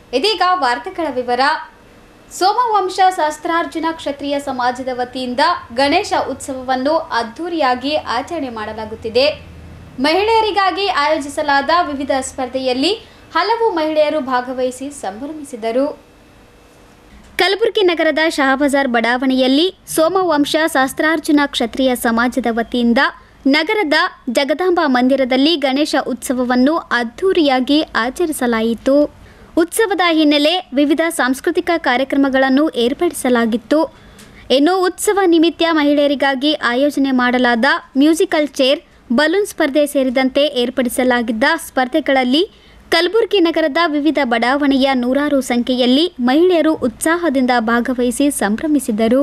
ಇದೀಗ ವಾರ್ತೆಗಳ ವಿವರ ಸೋಮವಂಶ ಶಾಸ್ತ್ರಾರ್ಜುನ ಕ್ಷತ್ರಿಯ ಸಮಾಜದ ವತಿಯಿಂದ ಗಣೇಶ ಉತ್ಸವವನ್ನು ಅದ್ಧೂರಿಯಾಗಿ ಆಚರಣೆ ಮಾಡಲಾಗುತ್ತಿದೆ ಮಹಿಳೆಯರಿಗಾಗಿ ಆಯೋಜಿಸಲಾದ ವಿವಿಧ ಸ್ಪರ್ಧೆಯಲ್ಲಿ ಹಲವು ಮಹಿಳೆಯರು ಭಾಗವಹಿಸಿ ಸಂಭ್ರಮಿಸಿದರು ಕಲಬುರಗಿ ನಗರದ ಶಹಾಬಜಾರ್ ಬಡಾವಣೆಯಲ್ಲಿ ಸೋಮವಂಶ ಶಾಸ್ತ್ರಾರ್ಜುನ ಕ್ಷತ್ರಿಯ ಸಮಾಜದ ವತಿಯಿಂದ ನಗರದ ಜಗದಾಂಬ ಮಂದಿರದಲ್ಲಿ ಗಣೇಶ ಉತ್ಸವವನ್ನು ಅದ್ಧೂರಿಯಾಗಿ ಆಚರಿಸಲಾಯಿತು ಉತ್ಸವದ ಹಿನ್ನೆಲೆ ವಿವಿಧ ಸಾಂಸ್ಕೃತಿಕ ಕಾರ್ಯಕ್ರಮಗಳನ್ನು ಏರ್ಪಡಿಸಲಾಗಿತ್ತು ಇನ್ನು ಉತ್ಸವ ನಿಮಿತ್ತ ಮಹಿಳೆಯರಿಗಾಗಿ ಆಯೋಜನೆ ಮಾಡಲಾದ ಮ್ಯೂಸಿಕಲ್ ಚೇರ್ ಬಲೂನ್ ಸ್ಪರ್ಧೆ ಸೇರಿದಂತೆ ಏರ್ಪಡಿಸಲಾಗಿದ್ದ ಸ್ಪರ್ಧೆಗಳಲ್ಲಿ ಕಲಬುರಗಿ ನಗರದ ವಿವಿಧ ಬಡಾವಣೆಯ ನೂರಾರು ಸಂಖ್ಯೆಯಲ್ಲಿ ಮಹಿಳೆಯರು ಉತ್ಸಾಹದಿಂದ ಭಾಗವಹಿಸಿ ಸಂಭ್ರಮಿಸಿದರು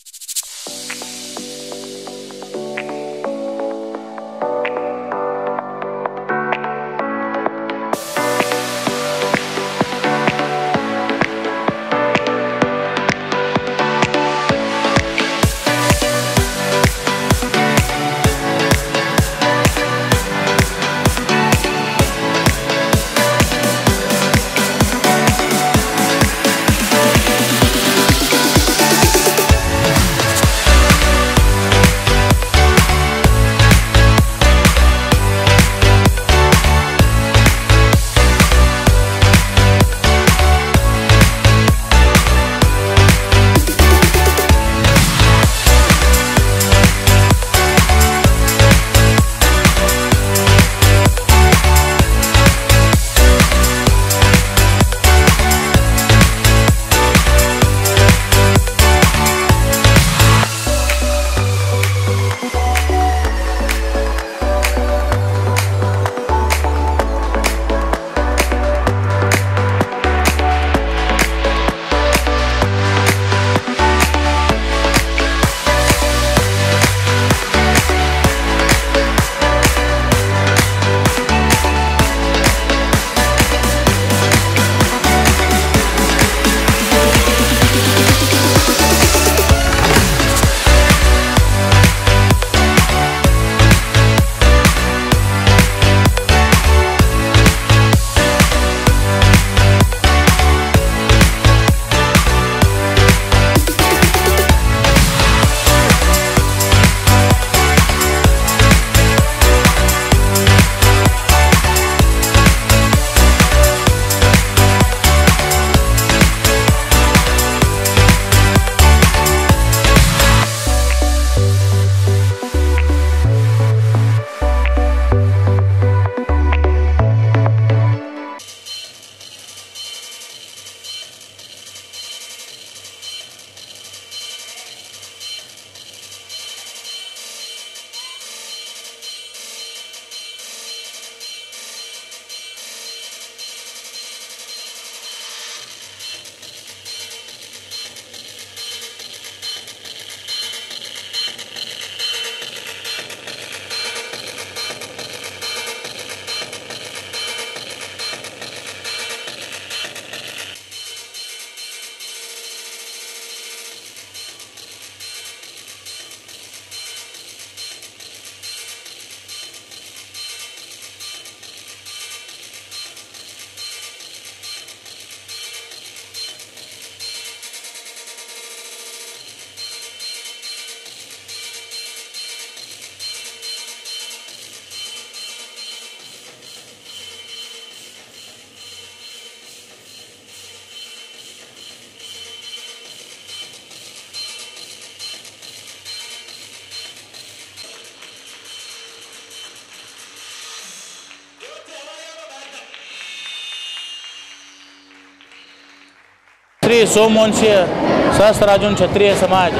ಶ್ರೀ ಸೋಮವಂಶೀಯ ಸಹಸ್ರಾರ್ಜುನ್ ಕ್ಷತ್ರಿಯ ಸಮಾಜ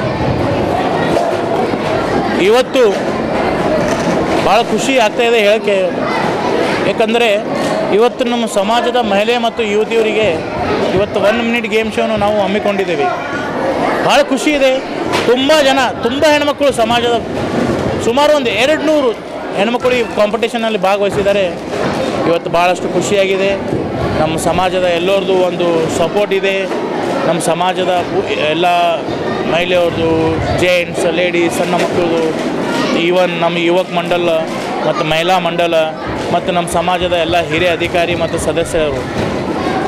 ಇವತ್ತು ಭಾಳ ಖುಷಿ ಆಗ್ತಾ ಇದೆ ಹೇಳಕ್ಕೆ ಯಾಕಂದರೆ ಇವತ್ತು ನಮ್ಮ ಸಮಾಜದ ಮಹಿಳೆ ಮತ್ತು ಯುವತಿಯರಿಗೆ ಇವತ್ತು ಒನ್ ಮಿನಿಟ್ ಗೇಮ್ ಶೋನು ನಾವು ಹಮ್ಮಿಕೊಂಡಿದ್ದೇವೆ ಭಾಳ ಖುಷಿ ಇದೆ ತುಂಬ ಜನ ತುಂಬ ಹೆಣ್ಮಕ್ಳು ಸಮಾಜದ ಸುಮಾರು ಒಂದು ಎರಡು ನೂರು ಹೆಣ್ಮಕ್ಳು ಈ ಕಾಂಪಿಟೇಷನಲ್ಲಿ ಭಾಗವಹಿಸಿದ್ದಾರೆ ಇವತ್ತು ಭಾಳಷ್ಟು ಖುಷಿಯಾಗಿದೆ ನಮ್ಮ ಸಮಾಜದ ಎಲ್ಲರದ್ದು ಒಂದು ಸಪೋರ್ಟ್ ಇದೆ ನಮ್ಮ ಸಮಾಜದ ಪು- ಎಲ್ಲ ಮಹಿಳೆಯವ್ರದ್ದು ಜೆಂಟ್ಸ್ ಲೇಡೀಸ್ ಸಣ್ಣ ಮಕ್ಕಳದು ಈವನ್ ನಮ್ಮ ಯುವಕ ಮಂಡಲ ಮತ್ತು ಮಹಿಳಾ ಮಂಡಲ ಮತ್ತು ನಮ್ಮ ಸಮಾಜದ ಎಲ್ಲ ಹಿರಿಯ ಅಧಿಕಾರಿ ಮತ್ತು ಸದಸ್ಯರು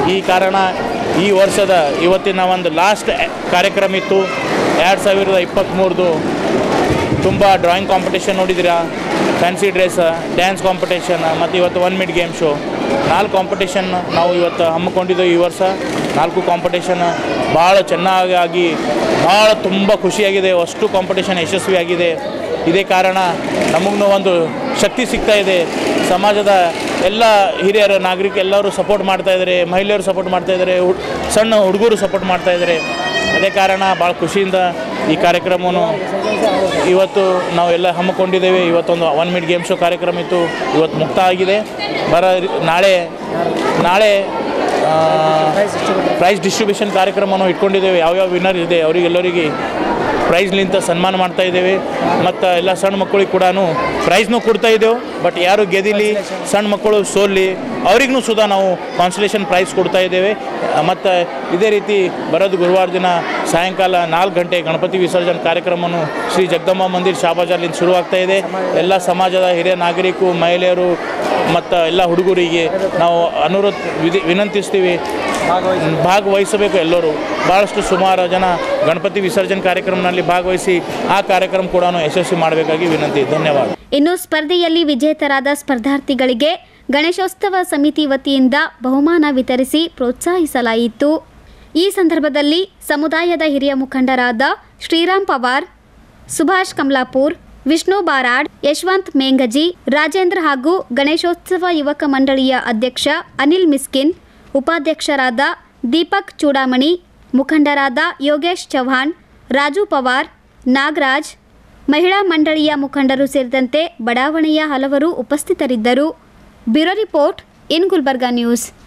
ಈ ಕಾರಣ ಈ ವರ್ಷದ ಇವತ್ತಿನ ಒಂದು ಲಾಸ್ಟ್ ಕಾರ್ಯಕ್ರಮ ಇತ್ತು ಎರಡು ಸಾವಿರದ ಇಪ್ಪತ್ತ್ಮೂರದು ತುಂಬ ಡ್ರಾಯಿಂಗ್ ಕಾಂಪಿಟೇಷನ್ ನೋಡಿದ್ದೀರಾ ಫ್ಯಾನ್ಸಿ ಡ್ರೆಸ್ ಡ್ಯಾನ್ಸ್ ಕಾಂಪಿಟೇಷನ್ ಮತ್ತು ಇವತ್ತು ಒನ್ ಮಿಡ್ ಗೇಮ್ ಶೋ ನಾಲ್ಕು ಕಾಂಪಿಟೇಷನ್ ನಾವು ಇವತ್ತು ಹಮ್ಮಿಕೊಂಡಿದ್ದೆವು ಈ ವರ್ಷ ನಾಲ್ಕು ಕಾಂಪಿಟೇಷನ್ ಭಾಳ ಚೆನ್ನಾಗಿ ಭಾಳ ತುಂಬ ಖುಷಿಯಾಗಿದೆ ಅಷ್ಟು ಕಾಂಪಿಟೇಷನ್ ಯಶಸ್ವಿಯಾಗಿದೆ ಇದೇ ಕಾರಣ ನಮಗೂ ಒಂದು ಶಕ್ತಿ ಸಿಗ್ತಾ ಇದೆ ಸಮಾಜದ ಎಲ್ಲ ಹಿರಿಯರ ನಾಗರಿಕ ಎಲ್ಲರೂ ಸಪೋರ್ಟ್ ಮಾಡ್ತಾ ಇದ್ದಾರೆ ಮಹಿಳೆಯರು ಸಪೋರ್ಟ್ ಮಾಡ್ತಾ ಇದ್ದಾರೆ ಹು- ಸಣ್ಣ ಹುಡುಗರು ಸಪೋರ್ಟ್ ಮಾಡ್ತಾ ಇದ್ದಾರೆ ಅದೇ ಕಾರಣ ಭಾಳ ಖುಷಿಯಿಂದ ಈ ಕಾರ್ಯಕ್ರಮವನ್ನು ಇವತ್ತು ನಾವು ಎಲ್ಲ ಹಮ್ಮಿಕೊಂಡಿದ್ದೇವೆ ಇವತ್ತೊಂದು ಒನ್ ಮಿಡ್ ಗೇಮ್ ಶೋ ಕಾರ್ಯಕ್ರಮ ಇತ್ತು ಇವತ್ತು ಮುಕ್ತ ಆಗಿದೆ ಬರ ನಾಳೆ ನಾಳೆ ಪ್ರೈಸ್ ಡಿಸ್ಟ್ರಿಬ್ಯೂಷನ್ ಕಾರ್ಯಕ್ರಮವನ್ನು ಇಟ್ಕೊಂಡಿದ್ದೇವೆ ಯಾವ್ಯಾವ ವಿನ್ನರ್ ಇದೆ ಅವರಿಗೆಲ್ಲರಿಗೆ ಪ್ರೈಸ್ಲಿಂತ ಸನ್ಮಾನ ಮಾಡ್ತಾ ಇದ್ದೇವೆ ಮತ್ತು ಎಲ್ಲ ಸಣ್ಣ ಮಕ್ಕಳಿಗೆ ಕೂಡ ಪ್ರೈಸ್ನೂ ಕೊಡ್ತಾ ಇದ್ದೇವೆ ಬಟ್ ಯಾರು ಗೆದಿಲಿ ಸಣ್ಣ ಮಕ್ಕಳು ಸೋಲ್ಲಿ ಅವ್ರಿಗೂ ಸುಧಾ ನಾವು ಕಾನ್ಸಲೇಷನ್ ಪ್ರೈಸ್ ಕೊಡ್ತಾ ಇದ್ದೇವೆ ಮತ್ತು ಇದೇ ರೀತಿ ಬರೋದು ಗುರುವಾರ ದಿನ ಸಾಯಂಕಾಲ ನಾಲ್ಕು ಗಂಟೆ ಗಣಪತಿ ವಿಸರ್ಜನೆ ಕಾರ್ಯಕ್ರಮವನ್ನು ಶ್ರೀ ಜಗದಂಬ ಮಂದಿರ್ ಶಾಬಾಜಾರ್ಲಿಂದ ಶುರುವಾಗ್ತಾ ಇದೆ ಎಲ್ಲ ಸಮಾಜದ ಹಿರಿಯ ನಾಗರಿಕರು ಮಹಿಳೆಯರು ಮತ್ತು ಎಲ್ಲ ಹುಡುಗರಿಗೆ ನಾವು ಅನುರೋಧ ವಿಧಿ ವಿನಂತಿಸ್ತೀವಿ ಭಾಗವಹಿಸಬೇಕು ಎಲ್ಲರೂ ಭಾಳಷ್ಟು ಸುಮಾರು ಜನ ಗಣಪತಿ ವಿಸರ್ಜನೆ ಕಾರ್ಯಕ್ರಮದಲ್ಲಿ ಭಾಗವಹಿಸಿ ಆ ಕಾರ್ಯಕ್ರಮ ಕೂಡ ಯಶಸ್ವಿ ಮಾಡಬೇಕಾಗಿ ವಿನಂತಿ ಧನ್ಯವಾದ ಇನ್ನು ಸ್ಪರ್ಧೆಯಲ್ಲಿ ವಿಜೇತರಾದ ಸ್ಪರ್ಧಾರ್ಥಿಗಳಿಗೆ ಗಣೇಶೋತ್ಸವ ಸಮಿತಿ ವತಿಯಿಂದ ಬಹುಮಾನ ವಿತರಿಸಿ ಪ್ರೋತ್ಸಾಹಿಸಲಾಯಿತು ಈ ಸಂದರ್ಭದಲ್ಲಿ ಸಮುದಾಯದ ಹಿರಿಯ ಮುಖಂಡರಾದ ಶ್ರೀರಾಮ್ ಪವಾರ್ ಸುಭಾಷ್ ಕಮಲಾಪುರ್ ವಿಷ್ಣು ಬಾರಾಡ್ ಯಶವಂತ್ ಮೇಂಗಜಿ ರಾಜೇಂದ್ರ ಹಾಗೂ ಗಣೇಶೋತ್ಸವ ಯುವಕ ಮಂಡಳಿಯ ಅಧ್ಯಕ್ಷ ಅನಿಲ್ ಮಿಸ್ಕಿನ್ ಉಪಾಧ್ಯಕ್ಷರಾದ ದೀಪಕ್ ಚೂಡಾಮಣಿ ಮುಖಂಡರಾದ ಯೋಗೇಶ್ ಚೌಹಾಣ್ ರಾಜು ಪವಾರ್ ನಾಗರಾಜ್ ಮಹಿಳಾ ಮಂಡಳಿಯ ಮುಖಂಡರು ಸೇರಿದಂತೆ ಬಡಾವಣೆಯ ಹಲವರು ಉಪಸ್ಥಿತರಿದ್ದರು bureau report in Gulbarga news